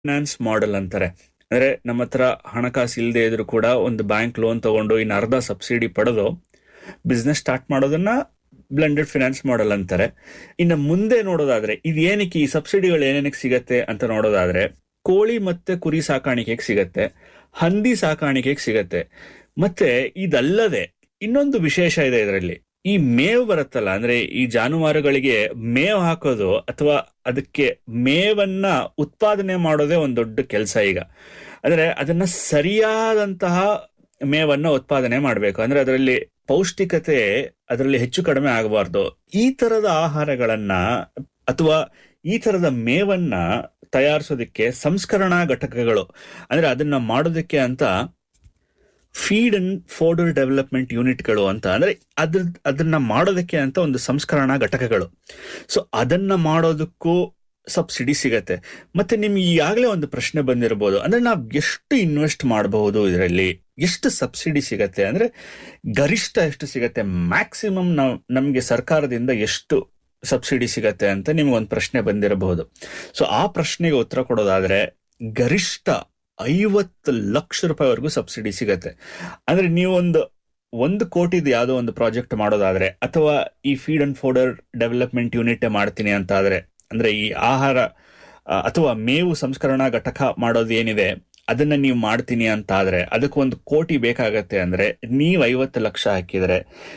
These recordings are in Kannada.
ಫೈನಾನ್ಸ್ ಮಾಡೆಲ್ ಅಂತಾರೆ ಅಂದ್ರೆ ನಮ್ಮ ಹತ್ರ ಹಣಕಾಸು ಇಲ್ಲದೆ ಇದ್ರು ಕೂಡ ಒಂದು ಬ್ಯಾಂಕ್ ಲೋನ್ ತಗೊಂಡು ಇನ್ನು ಅರ್ಧ ಸಬ್ಸಿಡಿ ಪಡೆದು ಬಿಸ್ನೆಸ್ ಸ್ಟಾರ್ಟ್ ಮಾಡೋದನ್ನ ಬ್ಲೆಂಡೆಡ್ ಫಿನಾನ್ಸ್ ಮಾಡೆಲ್ ಅಂತಾರೆ ಇನ್ನು ಮುಂದೆ ನೋಡೋದಾದ್ರೆ ಇದು ಏನಕ್ಕೆ ಈ ಸಬ್ಸಿಡಿಗಳು ಏನೇನಕ್ಕೆ ಸಿಗತ್ತೆ ಅಂತ ನೋಡೋದಾದ್ರೆ ಕೋಳಿ ಮತ್ತೆ ಕುರಿ ಸಾಕಾಣಿಕೆಗೆ ಸಿಗತ್ತೆ ಹಂದಿ ಸಾಕಾಣಿಕೆಗೆ ಸಿಗತ್ತೆ ಮತ್ತೆ ಇದಲ್ಲದೆ ಇನ್ನೊಂದು ವಿಶೇಷ ಇದೆ ಇದರಲ್ಲಿ ಈ ಮೇವು ಬರುತ್ತಲ್ಲ ಅಂದ್ರೆ ಈ ಜಾನುವಾರುಗಳಿಗೆ ಮೇವು ಹಾಕೋದು ಅಥವಾ ಅದಕ್ಕೆ ಮೇವನ್ನ ಉತ್ಪಾದನೆ ಮಾಡೋದೇ ಒಂದು ದೊಡ್ಡ ಕೆಲಸ ಈಗ ಅಂದ್ರೆ ಅದನ್ನ ಸರಿಯಾದಂತಹ ಮೇವನ್ನ ಉತ್ಪಾದನೆ ಮಾಡಬೇಕು ಅಂದ್ರೆ ಅದರಲ್ಲಿ ಪೌಷ್ಟಿಕತೆ ಅದರಲ್ಲಿ ಹೆಚ್ಚು ಕಡಿಮೆ ಆಗಬಾರ್ದು ಈ ತರದ ಆಹಾರಗಳನ್ನ ಅಥವಾ ಈ ತರದ ಮೇವನ್ನ ತಯಾರಿಸೋದಕ್ಕೆ ಸಂಸ್ಕರಣಾ ಘಟಕಗಳು ಅಂದ್ರೆ ಅದನ್ನ ಮಾಡೋದಕ್ಕೆ ಅಂತ ಫೀಡ್ ಅಂಡ್ ಫೋಡರ್ ಡೆವಲಪ್ಮೆಂಟ್ ಯೂನಿಟ್ಗಳು ಅಂತ ಅಂದ್ರೆ ಅದ್ರ ಅದನ್ನ ಮಾಡೋದಕ್ಕೆ ಅಂತ ಒಂದು ಸಂಸ್ಕರಣಾ ಘಟಕಗಳು ಸೊ ಅದನ್ನ ಮಾಡೋದಕ್ಕೂ ಸಬ್ಸಿಡಿ ಸಿಗತ್ತೆ ಮತ್ತೆ ನಿಮ್ಗೆ ಈಗಾಗಲೇ ಒಂದು ಪ್ರಶ್ನೆ ಬಂದಿರಬಹುದು ಅಂದ್ರೆ ನಾವು ಎಷ್ಟು ಇನ್ವೆಸ್ಟ್ ಮಾಡಬಹುದು ಇದರಲ್ಲಿ ಎಷ್ಟು ಸಬ್ಸಿಡಿ ಸಿಗತ್ತೆ ಅಂದ್ರೆ ಗರಿಷ್ಠ ಎಷ್ಟು ಸಿಗತ್ತೆ ಮ್ಯಾಕ್ಸಿಮಮ್ ನಾವು ನಮ್ಗೆ ಸರ್ಕಾರದಿಂದ ಎಷ್ಟು ಸಬ್ಸಿಡಿ ಸಿಗತ್ತೆ ಅಂತ ನಿಮ್ಗೆ ಒಂದು ಪ್ರಶ್ನೆ ಬಂದಿರಬಹುದು ಸೊ ಆ ಪ್ರಶ್ನೆಗೆ ಉತ್ತರ ಕೊಡೋದಾದ್ರೆ ಗರಿಷ್ಠ ಐವತ್ತು ಲಕ್ಷ ರೂಪಾಯಿವರೆಗೂ ಸಬ್ಸಿಡಿ ಸಿಗತ್ತೆ ಅಂದ್ರೆ ನೀವೊಂದು ಒಂದು ಕೋಟಿದು ಯಾವುದೋ ಒಂದು ಪ್ರಾಜೆಕ್ಟ್ ಮಾಡೋದಾದ್ರೆ ಅಥವಾ ಈ feed and fodder development unit ಮಾಡ್ತೀನಿ ಅಂತ ಆದ್ರೆ ಅಂದ್ರೆ ಈ ಆಹಾರ ಆ, ಅಥವಾ ಮೇವು ಸಂಸ್ಕರಣಾ ಘಟಕ ಮಾಡೋದು ಏನಿದೆ ಅದನ್ನ ನೀವು ಮಾಡ್ತೀನಿ ಅಂತ ಆದ್ರೆ ಅದಕ್ಕೆ ಒಂದು ಕೋಟಿ ಬೇಕಾಗತ್ತೆ ಅಂದ್ರೆ ನೀವು ಐವತ್ತು ಲಕ್ಷ ಹಾಕಿದ್ರೆ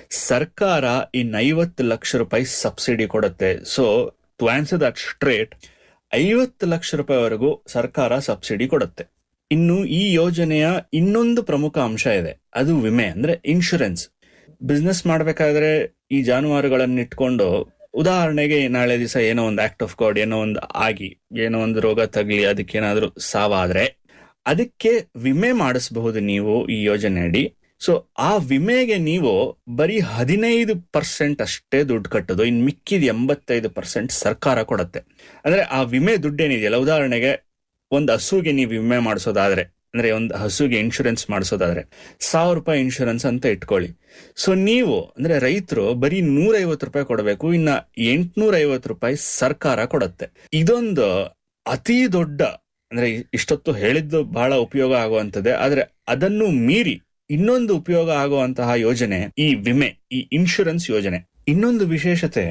ಸರ್ಕಾರ ಇನ್ ಐವತ್ತು ಲಕ್ಷ ರೂಪಾಯಿ ಸಬ್ಸಿಡಿ ಕೊಡುತ್ತೆ so to answer that straight ಐವತ್ತು ಲಕ್ಷ ರೂಪಾಯಿವರೆಗೂ ಸರ್ಕಾರ ಸಬ್ಸಿಡಿ ಕೊಡುತ್ತೆ ಇನ್ನು ಈ ಯೋಜನೆಯ ಇನ್ನೊಂದು ಪ್ರಮುಖ ಅಂಶ ಇದೆ ಅದು ವಿಮೆ ಅಂದ್ರೆ ಇನ್ಶೂರೆನ್ಸ್ ಬಿಸ್ನೆಸ್ ಮಾಡ್ಬೇಕಾದ್ರೆ ಈ ಜಾನುವಾರುಗಳನ್ನ ಇಟ್ಕೊಂಡು ಉದಾಹರಣೆಗೆ ನಾಳೆ ದಿವಸ ಏನೋ ಒಂದು ಆಕ್ಟ್ ಆಫ್ ಗಾಡ್ ಏನೋ ಒಂದು ಆಗಿ ಏನೋ ಒಂದು ರೋಗ ತಗಲಿ ಅದಕ್ಕೇನಾದ್ರೂ ಸಾವಾದ್ರೆ ಅದಕ್ಕೆ ವಿಮೆ ಮಾಡಿಸಬಹುದು ನೀವು ಈ ಯೋಜನೆ ಅಡಿ ಸೊ ಆ ವಿಮೆಗೆ ನೀವು ಬರೀ ಹದಿನೈದು ಪರ್ಸೆಂಟ್ ಅಷ್ಟೇ ದುಡ್ಡು ಕಟ್ಟೋದು ಇನ್ ಮಿಕ್ಕಿದ ಎಂಬತ್ತೈದು ಪರ್ಸೆಂಟ್ ಸರ್ಕಾರ ಕೊಡುತ್ತೆ ಅಂದ್ರೆ ಆ ವಿಮೆ ದುಡ್ಡೇನಿದೆಯಲ್ಲ ಉದಾಹರಣೆಗೆ ಒಂದು ಹಸುಗೆ ನೀವು ವಿಮೆ ಮಾಡಿಸೋದಾದ್ರೆ ಅಂದ್ರೆ ಒಂದು ಹಸುಗೆ ಇನ್ಶೂರೆನ್ಸ್ ಮಾಡಿಸೋದಾದ್ರೆ ಸಾವಿರ ರೂಪಾಯಿ ಇನ್ಶೂರೆನ್ಸ್ ಅಂತ ಇಟ್ಕೊಳ್ಳಿ ಸೊ ನೀವು ಅಂದ್ರೆ ರೈತರು ಬರೀ ನೂರೈವತ್ತು ರೂಪಾಯಿ ಕೊಡಬೇಕು ಇನ್ನ ಎಂಟ್ನೂರ ಐವತ್ತು ರೂಪಾಯಿ ಸರ್ಕಾರ ಕೊಡುತ್ತೆ ಇದೊಂದು ಅತಿ ದೊಡ್ಡ ಅಂದ್ರೆ ಇಷ್ಟೊತ್ತು ಹೇಳಿದ್ದು ಬಹಳ ಉಪಯೋಗ ಆಗುವಂತದ್ದೇ ಆದ್ರೆ ಅದನ್ನು ಮೀರಿ ಇನ್ನೊಂದು ಉಪಯೋಗ ಆಗುವಂತಹ ಯೋಜನೆ ಈ ವಿಮೆ ಈ ಇನ್ಶೂರೆನ್ಸ್ ಯೋಜನೆ ಇನ್ನೊಂದು ವಿಶೇಷತೆ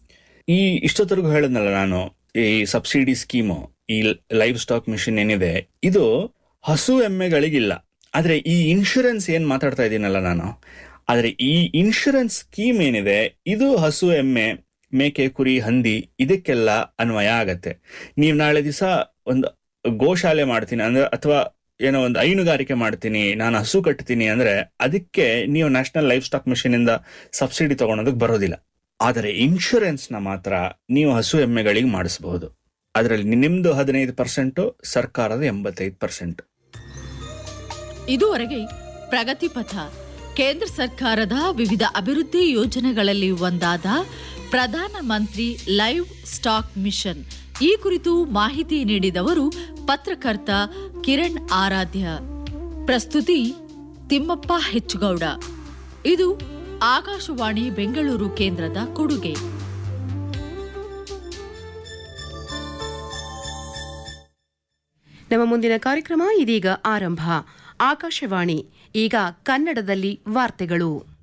ಈ ಇಷ್ಟೊತ್ತರೆಗೂ ಹೇಳಿದ್ನಲ್ಲ ನಾನು ಈ ಸಬ್ಸಿಡಿ ಸ್ಕೀಮು ಈ ಲೈವ್ ಸ್ಟಾಕ್ ಮಿಷನ್ ಏನಿದೆ ಇದು ಹಸು ಎಮ್ಮೆಗಳಿಗಿಲ್ಲ ಆದ್ರೆ ಈ ಇನ್ಶೂರೆನ್ಸ್ ಏನ್ ಮಾತಾಡ್ತಾ ಇದ್ದೀನಲ್ಲ ನಾನು ಆದ್ರೆ ಈ ಇನ್ಶೂರೆನ್ಸ್ ಸ್ಕೀಮ್ ಏನಿದೆ ಇದು ಹಸು ಎಮ್ಮೆ ಮೇಕೆ ಕುರಿ ಹಂದಿ ಇದಕ್ಕೆಲ್ಲ ಅನ್ವಯ ಆಗತ್ತೆ ನೀವು ನಾಳೆ ದಿವಸ ಒಂದು ಗೋಶಾಲೆ ಮಾಡ್ತೀನಿ ಅಂದ್ರೆ ಅಥವಾ ಏನೋ ಒಂದು ಹೈನುಗಾರಿಕೆ ಮಾಡ್ತೀನಿ ನಾನು ಹಸು ಕಟ್ತೀನಿ ಅಂದ್ರೆ ಅದಕ್ಕೆ ನೀವು ನ್ಯಾಷನಲ್ ಲೈಫ್ ಸ್ಟಾಕ್ ಮಿಷನ್ ಇಂದ ಸಬ್ಸಿಡಿ ತಗೊಳೋದಕ್ಕೆ ಬರೋದಿಲ್ಲ ಆದರೆ ಇನ್ಶೂರೆನ್ಸ್ ನ ಮಾತ್ರ ನೀವು ಹಸು ಎಮ್ಮೆಗಳಿಗೆ ಮಾಡಿಸಬಹುದು ಅದರಲ್ಲಿ ನಿಮ್ದು ಹದಿನೈದು ಪರ್ಸೆಂಟ್ ಸರ್ಕಾರದ ಎಂಬತ್ತೈದು ಪರ್ಸೆಂಟ್ ಇದುವರೆಗೆ ಪ್ರಗತಿ ಪಥ ಕೇಂದ್ರ ಸರ್ಕಾರದ ವಿವಿಧ ಅಭಿವೃದ್ಧಿ ಯೋಜನೆಗಳಲ್ಲಿ ಒಂದಾದ ಪ್ರಧಾನ ಮಂತ್ರಿ ಲೈವ್ ಸ್ಟಾಕ್ ಮಿಷನ್ ಈ ಕುರಿತು ಮಾಹಿತಿ ನೀಡಿದವರು ಪತ್ರಕರ್ತ ಕಿರಣ್ ಆರಾಧ್ಯ ಪ್ರಸ್ತುತಿ ತಿಮ್ಮಪ್ಪ ಹೆಚ್ಚುಗೌಡ ಇದು ಆಕಾಶವಾಣಿ ಬೆಂಗಳೂರು ಕೇಂದ್ರದ ಕೊಡುಗೆ ನಮ್ಮ ಮುಂದಿನ ಕಾರ್ಯಕ್ರಮ ಇದೀಗ ಆರಂಭ ಆಕಾಶವಾಣಿ ಈಗ ಕನ್ನಡದಲ್ಲಿ ವಾರ್ತೆಗಳು